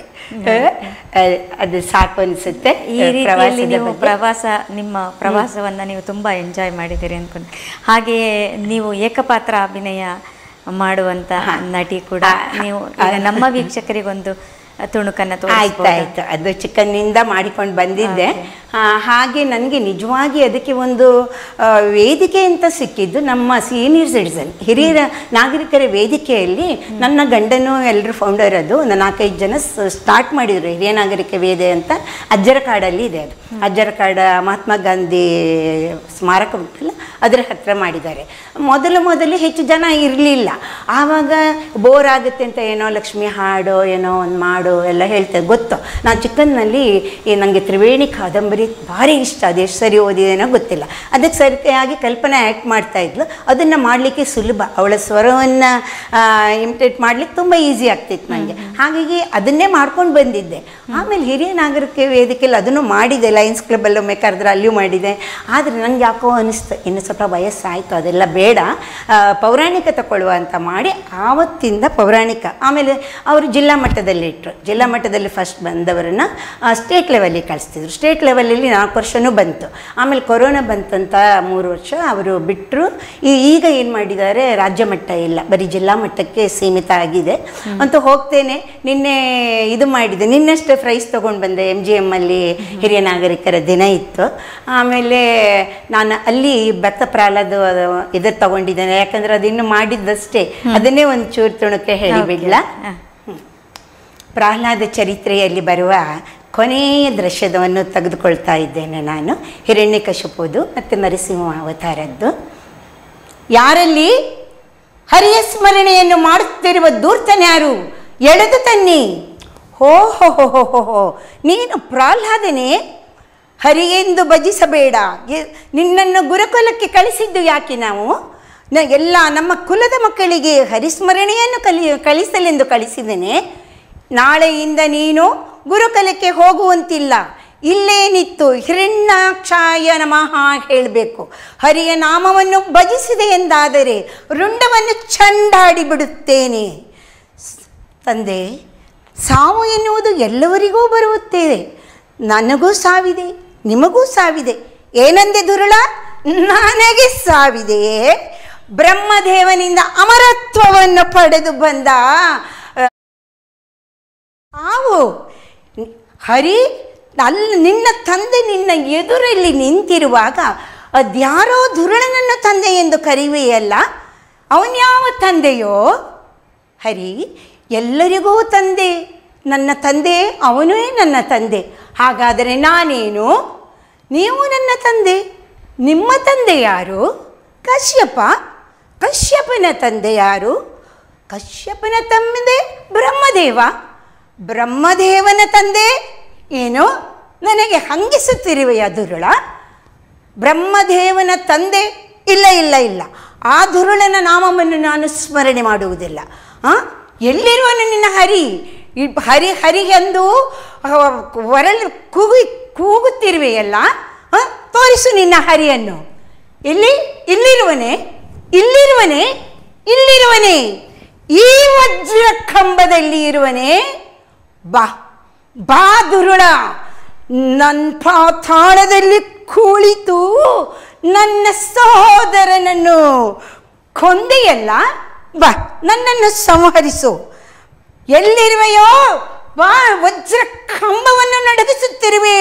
ಅಹ್, ಅದು ಸಾಕು ಅನಿಸುತ್ತೆ ಈ ರೀತಿಯಲ್ಲಿ ಪ್ರವಾಸದ ನೀವು ಬಗ್ಗೆ. ಪ್ರವಾಸ ನಿಮ್ಮ ಪ್ರವಾಸವನ್ನ ನೀವು ತುಂಬಾ ಎಂಜಾಯ್ ಮಾಡಿದ್ದೀರಿ ಅನ್ಕೊಂಡು ಹಾಗೆಯೇ ನೀವು ಏಕಪಾತ್ರ ಅಭಿನಯ ಮಾಡುವಂತ ನಟಿ ಕೂಡ ನೀವು ಈಗ ನಮ್ಮ ವೀಕ್ಷಕರಿಗೊಂದು ತುಣುಕನ್ನ ಆಯ್ತು ತೋರಿಸ್ಬೋದಾ? ಆಯ್ತು ಅದು ಚಿಕ್ಕನ್ನಿಂದ ಮಾಡಿಕೊಂಡು ಬಂದಿದ್ದೆ ಆ, ಹಾಗೆ ನನಗೆ ನಿಜವಾಗಿ ಅದಕ್ಕೆ ಒಂದು ಆ, ವೇದಿಕೆ ಅಂತ ಸಿಕ್ಕಿದ್ದು ನಮ್ಮ ಸೀನಿಯರ್ ಸಿಟಿಸನ್ ಹಿರಿಯರ ನಾಗರಿಕರ ವೇದಿಕೆಯಲ್ಲಿ ನನ್ನ ಗಂಡನು ಎಲ್ಲರೂ ಫೌಂಡರ್ ಅದು ಒಂದು ನಾಲ್ಕೈದು ಜನ ಸ್ಟಾರ್ಟ್ ಮಾಡಿದರು ಹಿರಿಯ ನಾಗರಿಕ ವೇದೆ ಅಂತ ಅಜ್ಜರ ಕಾಡಲ್ಲಿ ಇದೆ ಅದು ಅಜ್ಜರ ಕಾಡ ಮಹಾತ್ಮ ಗಾಂಧಿ ಸ್ಮಾರಕ ಉಂಟಲ್ಲ ಅದರ ಹತ್ರ ಮಾಡಿದ್ದಾರೆ ಮೊದಲು ಮೊದಲು ಹೆಚ್ಚು ಜನ ಇರಲಿಲ್ಲ ಆವಾಗ ಬೋರ್ ಆಗುತ್ತೆ ಅಂತ ಏನೋ ಲಕ್ಷ್ಮಿ ಹಾಡು ಏನೋ ಒಂದು ಮಾಡು ಎಲ್ಲ ಹೇಳ್ತಾರೆ ಗೊತ್ತು ನಾನು ಚಿಕ್ಕನ್ನಲ್ಲಿ ಈ ನನಗೆ ತ್ರಿವೇಣಿ ಕಾದಂಬರಿ ಕಾದಂಬರಿ ಭಾರಿ ಇಷ್ಟ ಅದು ಎಷ್ಟು ಸರಿ ಓದಿದೇನೋ ಗೊತ್ತಿಲ್ಲ ಅದಕ್ಕೆ ಸರಿಯಾಗಿ ಕಲ್ಪನೆ ಆ್ಯಕ್ಟ್ ಮಾಡ್ತಾ ಇದ್ಲು ಅದನ್ನು ಮಾಡಲಿಕ್ಕೆ ಸುಲಭ ಅವಳ ಸ್ವರವನ್ನು ಇಮಿಟೇಟ್ ಮಾಡ್ಲಿಕ್ಕೆ ತುಂಬ ಈಸಿ ಆಗ್ತಿತ್ತು ನನಗೆ ಹಾಗಾಗಿ ಅದನ್ನೇ ಮಾಡ್ಕೊಂಡು ಬಂದಿದ್ದೆ ಆಮೇಲೆ ಹಿರಿಯ ನಾಗರಿಕ ವೇದಿಕೆಯಲ್ಲಿ ಅದನ್ನು ಮಾಡಿದೆ ಲಯನ್ಸ್ ಕ್ಲಬ್ಬಲ್ಲಿ ಒಮ್ಮೆ ಕರೆದ್ರೆ ಅಲ್ಲಿಯೂ ಮಾಡಿದೆ ಆದರೆ ನಂಗೆ ಯಾಕೋ ಅನಿಸ್ತು ಇನ್ನು ಸ್ವಲ್ಪ ವಯಸ್ಸಾಯಿತು ಅದೆಲ್ಲ ಬೇಡ ಆ, ಪೌರಾಣಿಕ ತಗೊಳ್ಳುವ ಅಂತ ಮಾಡಿ ಆವತ್ತಿಂದ ಪೌರಾಣಿಕ ಆಮೇಲೆ ಅವರು ಜಿಲ್ಲಾ ಮಟ್ಟದಲ್ಲಿ ಇಟ್ಟರು ಜಿಲ್ಲಾ ಮಟ್ಟದಲ್ಲಿ ಫಸ್ಟ್ ಬಂದವರನ್ನು ಸ್ಟೇಟ್ ಲೆವೆಲಿಗೆ ಕಳಿಸ್ತಿದ್ರು ಸ್ಟೇಟ್ ಲೆವೆಲಲ್ಲಿ ನಾಲ್ಕು ವರ್ಷವೂ ಬಂತು ಆಮೇಲೆ ಕೊರೋನಾ ಬಂತಂತ ಮೂರು ವರ್ಷ ಅವರು ಬಿಟ್ಟರು ಈಗ ಏನು ಮಾಡಿದ್ದಾರೆ ರಾಜ್ಯ ಮಟ್ಟ ಇಲ್ಲ ಬರೀ ಜಿಲ್ಲಾ ಮಟ್ಟಕ್ಕೆ ಸೀಮಿತ ಆಗಿದೆ ಅಂತ ಹೋಗ್ತೇನೆ ನಿನ್ನೆ ಇದು ಮಾಡಿದೆ ನಿನ್ನಷ್ಟೇ ಪ್ರೈಸ್ ತೊಗೊಂಡು ಬಂದೆ ಎಮ್ ಜಿ ಎಮ್ಮಲ್ಲಿ ಹಿರಿಯ ನಾಗರಿಕರ ದಿನ ಇತ್ತು ಆಮೇಲೆ ನಾನು ಅಲ್ಲಿ ಭತ್ತ ಪ್ರಹ್ಲಾದ ಇದು ತಗೊಂಡಿದ್ದೇನೆ ಯಾಕಂದ್ರೆ ಅದಿನ್ನು ಮಾಡಿದ್ದಷ್ಟೇ ಅದನ್ನೇ ಒಂದು ಚೂರು ತುಣುಕೆ ಹೇಳಿಬಿಡ್ಲಾ ಹ. ಪ್ರಹ್ಲಾದ ಚರಿತ್ರೆಯಲ್ಲಿ ಬರುವ ಕೊನೆಯ ದೃಶ್ಯದವನ್ನು ತೆಗೆದುಕೊಳ್ತಾ ಇದ್ದೇನೆ ನಾನು ಹಿರಣ್ಯಕಶಿಪುದು ಮತ್ತು ನರಸಿಂಹ ಅವತಾರದ್ದು ಯಾರಲ್ಲಿ ಹರಿಯ ಸ್ಮರಣೆಯನ್ನು ಮಾಡುತ್ತಿರುವ ಧೂರ್ತನ್ಯಾರು ಎಳೆದು ತನ್ನಿ ಹೋ ಹೋ ಹೋ ಹೋ ಹೋ ಹೋ ನೀನು ಪ್ರಹ್ಲಾದನೇ ಹರಿಯೆಂದು ಭಜಿಸಬೇಡ ಎ- ನಿನ್ನನ್ನು ಗುರುಕುಲಕ್ಕೆ ಕಳಿಸಿದ್ದು ಯಾಕೆ ನಾವು ನ ಎಲ್ಲ ನಮ್ಮ ಕುಲದ ಮಕ್ಕಳಿಗೆ ಹರಿಸ್ಮರಣೆಯನ್ನು ಕಲಿ ಕಳಿಸಲೆಂದು ಕಳಿಸಿದ್ದೇನೆ ನಾಳೆಯಿಂದ ನೀನು ಗುರುಕುಲಕ್ಕೆ ಹೋಗುವಂತಿಲ್ಲ ಇಲ್ಲೇ ನಿತ್ತು ಹಿರಣ್ಯಾಕ್ಷಾಯ ನಮಃ ಹೇಳಬೇಕು ಹರಿಯ ನಾಮವನ್ನು ಭಜಿಸಿದೆ ಎಂದಾದರೆ ರುಂಡವನ್ನು ಚಂಡಾಡಿ ಬಿಡುತ್ತೇನೆ ತಂದೆ ಸಾವು ಎನ್ನುವುದು ಎಲ್ಲವರಿಗೂ ಬರುತ್ತದೆ ನನಗೂ ಸಾವಿದೆ ನಿಮಗೂ ಸಾವಿದೆ ಏನಂದೆ ದುರುಳ ನನಗೆ ಸಾವಿದೆಯೇ ಬ್ರಹ್ಮದೇವನಿಂದ ಅಮರತ್ವವನ್ನು ಪಡೆದು ಬಂದ ಆ, ಸಾವು ಹರಿ ಅಲ್ಲಿ ನಿನ್ನ ತಂದೆ ನಿನ್ನ ಎದುರಲ್ಲಿ ನಿಂತಿರುವಾಗ ಅದ್ಯಾರೋ ದುರುಳನನ್ನು ತಂದೆ ಎಂದು ಕರೆಯುವೆಯಲ್ಲ ಅವನ್ಯಾವ ತಂದೆಯೋ ಹರಿ ಎಲ್ಲರಿಗೂ ತಂದೆ ನನ್ನ ತಂದೆ ಅವನೇ ನನ್ನ ತಂದೆ ಹಾಗಾದರೆ ನಾನೇನು ನೀವು ನನ್ನ ತಂದೆ ನಿಮ್ಮ ತಂದೆ ಯಾರು ಕಶ್ಯಪ ಕಶ್ಯಪನ ತಂದೆ ಯಾರು ಕಶ್ಯಪನ ತಂದೆ ಬ್ರಹ್ಮದೇವ ಬ್ರಹ್ಮದೇವನ ತಂದೆ ಏನು ನನಗೆ ಹಂಗಿಸುತ್ತಿರುವೆಯ ದುರುಳ ಬ್ರಹ್ಮದೇವನ ತಂದೆ ಇಲ್ಲ ಇಲ್ಲ ಇಲ್ಲ ಆ ದುರುಳನ ನಾಮವನ್ನು ನಾನು ಸ್ಮರಣೆ ಮಾಡುವುದಿಲ್ಲ ಆ ಎಲ್ಲಿರುವನು ನಿನ್ನ ಹರಿ ಈ ಹರಿ ಹರಿಗೆಂದು ಹೊರಳು ಕೂಗಿ ಕೂಗುತ್ತಿರುವೆಯಲ್ಲ ಆ? ತೋರಿಸು ನಿನ್ನ ಹರಿಯನ್ನು ಎಲ್ಲಿ ಇಲ್ಲಿರುವನೆ ಇಲ್ಲಿರುವನೆ ಇಲ್ಲಿರುವನೆ ಈ ವಜ್ರ ಕಂಬದಲ್ಲಿ ಇರುವನೆ ಬಾ ಬಾ ದುರುಳ ನನ್ನ ಪಾತಾಳದಲ್ಲಿ ಕುಳಿತು ನನ್ನ ಸಹೋದರನನ್ನು ಕೊಂದೆಯಲ್ಲ ಬಾ ನನ್ನನ್ನು ಸಂಹರಿಸು ಎಲ್ಲಿರುವೆಯೋ ಬಾ ವಜ್ರ ಕಂಬವನ್ನು ನಡಗಿಸುತ್ತಿರುವೆ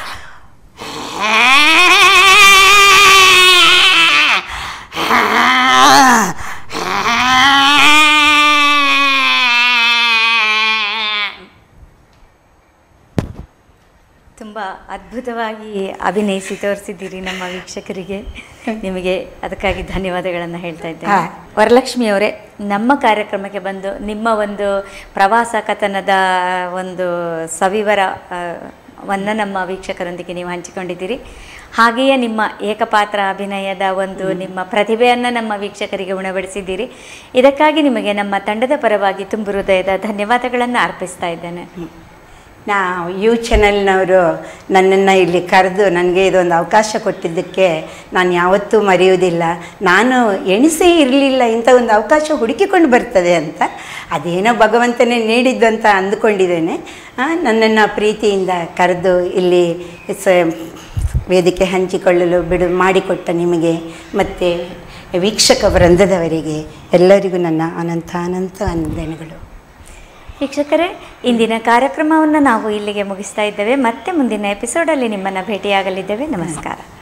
ತುಂಬ ಅದ್ಭುತವಾಗಿ ಅಭಿನಯಿಸಿ ತೋರಿಸಿದ್ದೀರಿ ನಮ್ಮ ವೀಕ್ಷಕರಿಗೆ ನಿಮಗೆ ಅದಕ್ಕಾಗಿ ಧನ್ಯವಾದಗಳನ್ನು ಹೇಳ್ತಾ ಇದ್ದೇನೆ ಹಾ. ವರಲಕ್ಷ್ಮಿ ಅವರೇ ನಮ್ಮ ಕಾರ್ಯಕ್ರಮಕ್ಕೆ ಬಂದು ನಿಮ್ಮ ಒಂದು ಪ್ರವಾಸ ಕಥನದ ಒಂದು ಸವಿವರ ಆ, ವನ್ನ ನಮ್ಮ ವೀಕ್ಷಕರೊಂದಿಗೆ ನೀವು ಹಂಚಿಕೊಂಡಿದ್ದೀರಿ ಹಾಗೆಯೇ ನಿಮ್ಮ ಏಕಪಾತ್ರ ಅಭಿನಯದ ಒಂದು ನಿಮ್ಮ ಪ್ರತಿಭೆಯನ್ನು ನಮ್ಮ ವೀಕ್ಷಕರಿಗೆ ಉಣಬಡಿಸಿದ್ದೀರಿ ಇದಕ್ಕಾಗಿ ನಿಮಗೆ ನಮ್ಮ ತಂಡದ ಪರವಾಗಿ ತುಂಬು ಹೃದಯದ ಧನ್ಯವಾದಗಳನ್ನು ಅರ್ಪಿಸ್ತಾ ಇದ್ದೇನೆ ನಾವು ಯು ಚಾನೆಲ್ನವರು ನನ್ನನ್ನು ಇಲ್ಲಿ ಕರೆದು ನನಗೆ ಇದೊಂದು ಅವಕಾಶ ಕೊಟ್ಟಿದ್ದಕ್ಕೆ ನಾನು ಯಾವತ್ತೂ ಮರೆಯುವುದಿಲ್ಲ ನಾನು ಎಣಿಸೇ ಇರಲಿಲ್ಲ ಇಂಥ ಒಂದು ಅವಕಾಶ ಹುಡುಕಿಕೊಂಡು ಬರ್ತದೆ ಅಂತ ಅದೇನೋ ಭಗವಂತನೇ ನೀಡಿದ್ದು ಅಂತ ಅಂದುಕೊಂಡಿದ್ದೇನೆ ನನ್ನನ್ನು ಪ್ರೀತಿಯಿಂದ ಕರೆದು ಇಲ್ಲಿ ಸ ವೇದಿಕೆ ಹಂಚಿಕೊಳ್ಳಲು ಬಿಡು ಮಾಡಿಕೊಟ್ಟ ನಿಮಗೆ ಮತ್ತು ವೀಕ್ಷಕ ವೃಂದದವರಿಗೆ ಎಲ್ಲರಿಗೂ ನನ್ನ ಅನಂತ ಅನಂತ ವಂದನೆಗಳು ವೀಕ್ಷಕರೇ ಇಂದಿನ ಕಾರ್ಯಕ್ರಮವನ್ನು ನಾವು ಇಲ್ಲಿಗೆ ಮುಗಿಸ್ತಾ ಇದ್ದೇವೆ ಮತ್ತೆ ಮುಂದಿನ ಎಪಿಸೋಡಲ್ಲಿ ನಿಮ್ಮನ್ನು ಭೇಟಿಯಾಗಲಿದ್ದೇವೆ ನಮಸ್ಕಾರ